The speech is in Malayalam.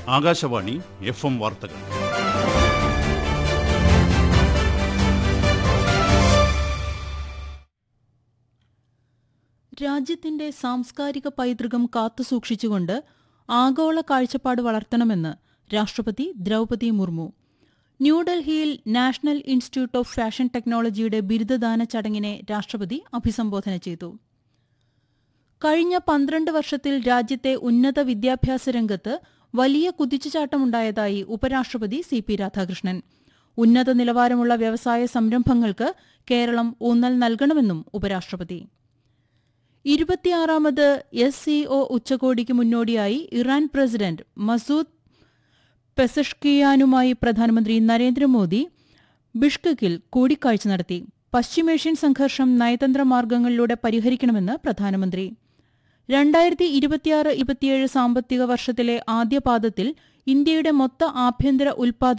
ആകാശവാണി എഫ് എം വാർത്തകൾ രാജ്യത്തിന്റെ സാംസ്കാരിക പൈതൃകം കാത്തുസൂക്ഷിച്ചുകൊണ്ട് ആഗോള കാഴ്ചപ്പാട് വളർത്തണമെന്ന് രാഷ്ട്രപതി ദ്രൗപതി മുർമു ന്യൂഡൽഹിയിൽ നാഷണൽ ഇൻസ്റ്റിറ്റ്യൂട്ട് ഓഫ് ഫാഷൻ ടെക്നോളജിയുടെ ബിരുദദാന ചടങ്ങിനെ രാഷ്ട്രപതി അഭിസംബോധന ചെയ്തു കഴിഞ്ഞ പന്ത്രണ്ട് വർഷത്തിൽ രാജ്യത്തെ ഉന്നത വിദ്യാഭ്യാസ രംഗത്ത് വലിയ കുതിച്ചുചാട്ടമുണ്ടായതായി ഉപരാഷ്ട്രപതി സി പി രാധാകൃഷ്ണൻ ഉന്നത നിലവാരമുള്ള വ്യവസായ സംരംഭങ്ങൾക്ക് കേരളം ഊന്നൽ നൽകണമെന്നും ഉപരാഷ്ട്രപതി ഇരുപത്തിയാറാമത് എസ് സിഒ ഉച്ചകോടിക്ക് മുന്നോടിയായി ഇറാൻ പ്രസിഡന്റ് മസൂദ് പെസഷ്കിയാനുമായി പ്രധാനമന്ത്രി നരേന്ദ്രമോദി ബിഷ്കക്കിൽ കൂടിക്കാഴ്ച നടത്തി പശ്ചിമേഷ്യൻ സംഘർഷം നയതന്ത്ര മാർഗങ്ങളിലൂടെ പരിഹരിക്കണമെന്ന് പ്രധാനമന്ത്രി രണ്ടായിരത്തി ഇരുപത്തിയാറ് ഇരുപത്തിയേഴ് സാമ്പത്തിക വർഷത്തിലെ ആദ്യപാദത്തിൽ ഇന്ത്യയുടെ മൊത്ത ആഭ്യന്തര ഉൽപാദനം